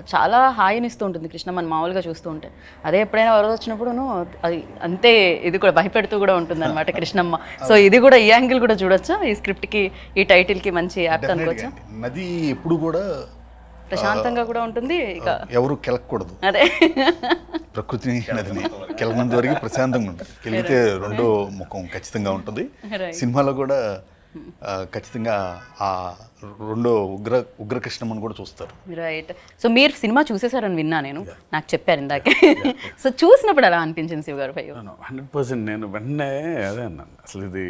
చాలా హాయినిస్తూ ఉంటుంది కృష్ణ మనం మామూలుగా చూస్తూ ఉంటే అదే ఎప్పుడైనా వరద వచ్చినప్పుడును అది అంతే ఇది కూడా భయపెడుతూ కూడా ఉంటుంది అనమాట కృష్ణమ్మ సో ఇది కూడా ఈ యాంగిల్ కూడా చూడొచ్చా ఈ స్క్రిప్ట్కి ఈ టైటిల్కి మంచి యాప్ట్ అనుకోవచ్చా నది ఎప్పుడు కూడా ప్రశాంతంగా కూడా ఉంటుంది ఇక ఎవరు కెలకూడదు అదే ప్రకృతిని నదిని కెలనంత వరకు ప్రశాంతంగా ఉంటుంది కెలిగితే రెండో ముఖం ఖచ్చితంగా ఉంటుంది Right. సినిమాలో కూడా ఆ, ఖచ్చితంగా ఆ రెండో ఉగ్ర ఉగ్రకృష్ణమని కూడా చూస్తారు రైట్ సో మీరు సినిమా చూసేసారని విన్నా నేను నాకు చెప్పారు ఇందాకే సో చూసినప్పుడు ఎలా అనిపించింది శివ గారు భయ్య హండ్రెడ్ పర్సెంట్ నేను వెంటనే అదే అన్నాను అసలు ఇది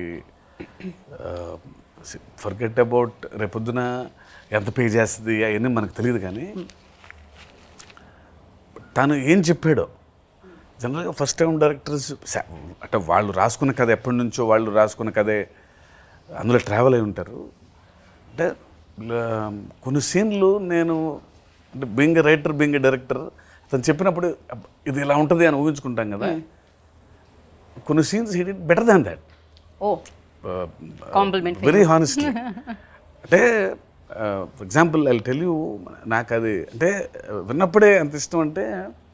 ఫర్గెట్ అబౌట్ రేపొద్దున ఎంత పే చేస్తుంది అవన్నీ మనకు తెలియదు కానీ తను ఏం చెప్పాడో జనరల్గా ఫస్ట్ టైం డైరెక్టర్స్ అంటే వాళ్ళు రాసుకున్న కథ ఎప్పటి నుంచో వాళ్ళు రాసుకున్న కథే అందులో ట్రావెల్ అయి ఉంటారు అంటే ల- కొన్ని సీన్లు నేను అంటే బీయింగ్ రైటర్ బీయింగ్ డైరెక్టర్ అతను చెప్పినప్పుడు అబ్బ, ఇది ఇలా ఉంటుంది అని ఊహించుకుంటాం కదా కొన్ని scenes he better than that oh compliment very honestly అంటే for example I tell you నాకు అది అంటే విన్నప్పుడే ఎంత ఇష్టం అంటే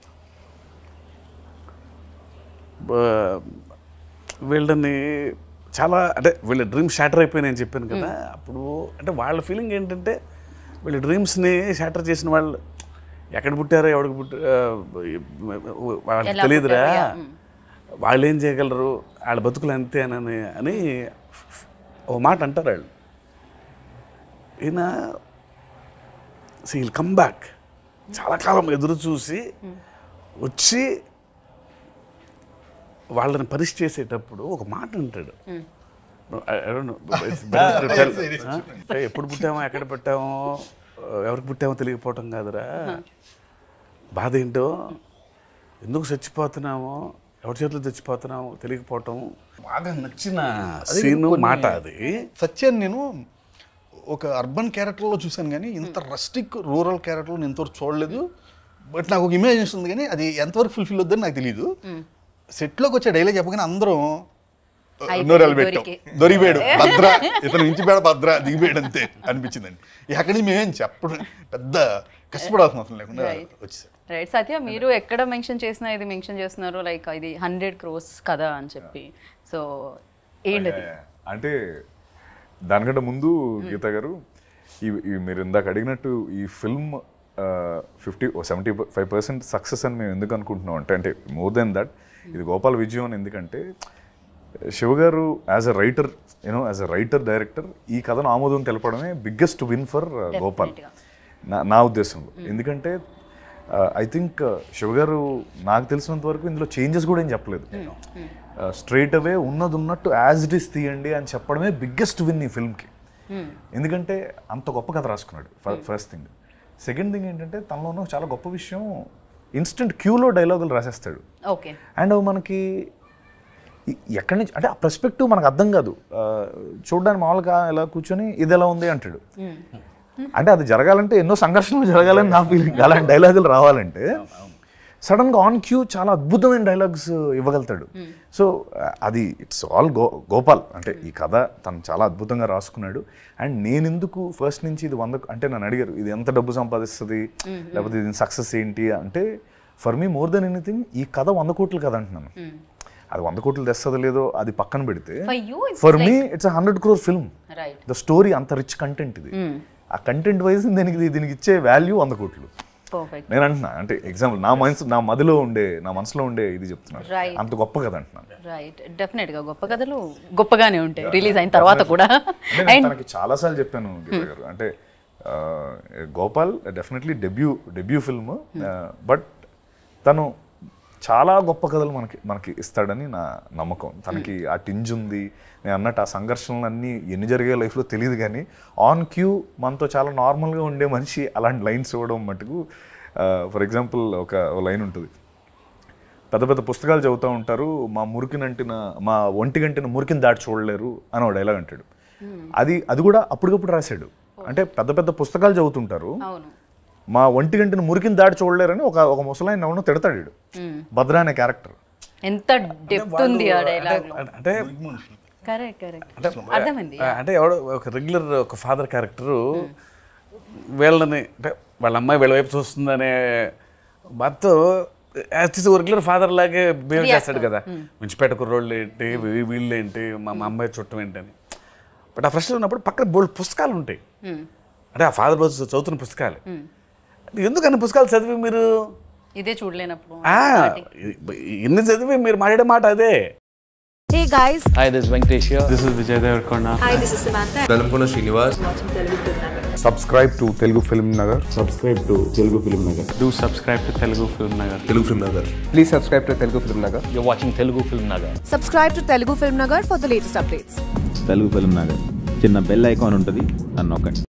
బ- వీళ్ళని చాలా అంటే వీళ్ళ డ్రీమ్స్ షాటర్ అయిపోయినాయి అని చెప్పాను కదా అప్పుడు అంటే వాళ్ళ ఫీలింగ్ ఏంటంటే వీళ్ళ డ్రీమ్స్ని షాటర్ చేసిన వాళ్ళు ఎక్కడ పుట్టారో ఎవరికి పుట్టారో వాళ్ళకి ఎలా తెలియదురా పుట్టారో, yeah. Mm. వాళ్ళు ఏం చేయగలరు వాళ్ళ బతుకులు అంతే అని అని ఓ మాట అంటారు వాళ్ళు ఈయన సీల్ కమ్ బ్యాక్ చాలా కాలం ఎదురు చూసి వచ్చి వాళ్ళని పరీక్ష చేసేటప్పుడు ఒక మాట అంటాడు I- I don't know, but it's better to tell. ఆ? అంటే ఎప్పుడు పుట్టామో ఎక్కడ పుట్టామో ఎవరికి పుట్టామో తెలియకపోవటం కాదురా బాధ ఏంటో ఎందుకు చచ్చిపోతున్నామో ఎవరి చేతిలో చచ్చిపోతున్నామో తెలియకపోవటం బాగా నచ్చిన సీను మాట అది సత్యాన్ని నేను ఒక అర్బన్ క్యారెక్టర్లో చూశాను కానీ ఇంత రస్టిక్ రూరల్ క్యారెక్టర్లో నేను ఇంతవరకు చూడలేదు బట్ నాకు ఒక ఇమేజ్ వస్తుంది కానీ అది ఎంతవరకు ఫుల్ఫిల్ అవుద్దని నాకు తెలియదు సెట్లోకి వచ్చే డైలాగ్ చెప్పగానే అందరం అయిపోయింది, నోరాలు పెట్టాం దొరికి. దొరికిపోయాడు భద్ర ఇతను ఇంచిపోయాడు భద్ర దిగిపోయాడు అంతే అనిపించిందండి అక్కడి నుంచి మేమేం చెప్పడం పెద్ద కష్టపడాల్సిన అవసరం లేకుండా Right. వచ్చేసారు రైట్ సత్య మీరు ఎక్కడ మెన్షన్ చేసినా ఇది మెన్షన్ చేస్తున్నారు లైక్ ఇది హండ్రెడ్ క్రోస్ కదా అని చెప్పి సో ఏంటది అంటే దానికంటే ముందు గీత గారు ఈ ఈ మీరు ఇందాక అడిగినట్టు ఈ film fifty seventy five percent success అని మేము ఎందుకు అనుకుంటున్నాం అంటే అంటే మోర్ దెన్ దట్ ఇది గోపాల్ విజయం అని ఎందుకంటే Shiva garu as a writer you know as a writer director ఈ కథను ఆమోదం తెలపడమే బిగ్గెస్ట్ విన్ ఫర్ గోపాల్ నా నా ఉద్దేశంలో ఎందుకంటే ఐ థింక్ శివ గారు నాకు తెలిసినంత వరకు ఇందులో చేంజెస్ కూడా ఏం చెప్పలేదు స్ట్రైట్ అవే ఉన్నది ఉన్నట్టు యాజ్ ఇట్ ఈస్ తీయండి అని చెప్పడమే బిగ్గెస్ట్ విన్ ఈ ఫిల్మ్కి ఎందుకంటే అంత గొప్ప కథ రాసుకున్నాడు ఫస్ట్ థింగ్ సెకండ్ థింగ్ ఏంటంటే తనలో ఉన్న చాలా గొప్ప విషయం ఇన్స్టెంట్ క్యూలో డైలాగులు రాసేస్తాడు ఓకే అండ్ అవి మనకి ఎ- ఎక్కడి నుంచి అంటే ఆ పర్స్పెక్టివ్ మనకు అర్థం కాదు ఆ, చూడ్డానికి మామూలుగా ఇలా కూర్చొని ఇది ఎలా ఉంది అంటాడు అంటే అది జరగాలంటే ఎన్నో సంఘర్షణలు జరగాలని నా ఫీలింగ్ అలాంటి డైలాగులు రావాలంటే సడన్గా ఆన్ క్యూ చాలా అద్భుతమైన డైలాగ్స్ ఇవ్వగలుగుతాడు సో అది ఇట్స్ ఆల్ గో గోపాల్ అంటే ఈ కథ తను చాలా అద్భుతంగా రాసుకున్నాడు అండ్ నేను ఎందుకు ఫస్ట్ నుంచి ఇది వంద అంటే నన్ను అడిగారు ఇది ఎంత డబ్బు సంపాదిస్తుంది లేకపోతే ఇది సక్సెస్ ఏంటి అంటే for me more than anything ఈ కథ వంద కోట్లు కథ అంటున్నాను అది వంద కోట్లు తెస్తుంది లేదో అది పక్కన పెడితే for you it's for me it's hundred crore film right the story అంత రిచ్ కంటెంట్ ఇది ఆ కంటెంట్ వైజ్ దీనికి దీనికి ఇచ్చే వాల్యూ వంద కోట్లు పర్ఫెక్ట్ నేను అంటున్నా అంటే ఎగ్జాంపుల్ నా మనసు నా మదిలో ఉండే నా మనసులో ఉండే ఇది చెప్తున్నాను Right. అంత గొప్ప కదా అంటున్నాను రైట్ డెఫినెట్ గా గొప్ప కథలు గొప్పగానే ఉంటాయి రిలీజ్ అయిన తర్వాత కూడా అంటే నేను తనకి చాలాసార్లు చెప్పాను గీత గారు అంటే ఆ, Gopal definitely debut debut film but తను చాలా గొప్ప కథలు మనకి మనకి ఇస్తాడని నా నమ్మకం తనకి ఆ టింజ్ ఉంది నేను అన్నట్టు ఆ సంఘర్షణలు అన్నీ ఎన్ని జరిగే లైఫ్లో తెలియదు కానీ ఆన్ క్యూ మనతో చాలా నార్మల్గా ఉండే మనిషి అలాంటి లైన్స్ ఇవ్వడం మటుకు ఫర్ ఎగ్జాంపుల్ ఒక లైన్ ఉంటుంది పెద్ద పెద్ద పుస్తకాలు చదువుతూ ఉంటారు మా మురికినంటిన మా ఒంటి గంటిన మురికిని దాటి చూడలేరు అని ఒక డైలాగ్ అంటాడు అది అది కూడా అప్పటికప్పుడు రాశాడు అంటే పెద్ద పెద్ద పుస్తకాలు చదువుతుంటారు అవును మా ఒంటి గంటిన మురికిని దాటి చూడలేరని ఒక ఒక ముసలాయన ఎవరినో తిడతాడు వీడు. భద్ర అనే క్యారెక్టర్ ఎంత డెప్త్ ఉంది ఆ డైలాగ్ లో అంటే కరెక్ట్ కరెక్ట్ అర్థమైంది అంటే ఎవడో ఒక రెగ్యులర్ ఒక ఫాదర్ క్యారెక్టరు వీళ్ళని అంటే వాళ్ళ అమ్మాయి వీళ్ళ వైపు చూస్తుందనే బాధతో యాజ్ రెగ్యులర్ ఫాదర్ లాగే బిహేవ్ చేస్తాడు కదా మించిపేట కుర్రోళ్ళు ఏంటి వీ- వీళ్ళు ఏంటి మా మా అమ్మాయి చుట్టం ఏంటని బట్ ఆ ఫ్రెష్లో ఉన్నప్పుడు పక్కన బోల్డ్ పుస్తకాలు ఉంటాయి అంటే ఆ ఫాదర్ రోజు చదువుతున్న పుస్తకాలు ఎందుకని పుస్తకాలు చదివి మీరు ఇదే చూడలేనప్పుడు ఆ, ఇన్ని చదివి మీరు మాట్లాడే మాట అదే Hey guys, Hi, this is Venkatesh here. This is Vijay Devarkonda. hi, this is Samantha. Velankonda Srinivas subscribe to Telugu film Nagar Do subscribe to Telugu Film Nagar. Telugu film Nagar Please subscribe to Telugu Film Nagar. You're watching Telugu Film Nagar. Subscribe to Telugu Film Nagar for the latest updates. Telugu film Nagar చిన్న bell icon ఉంటుంది నన్ను నొక్కండి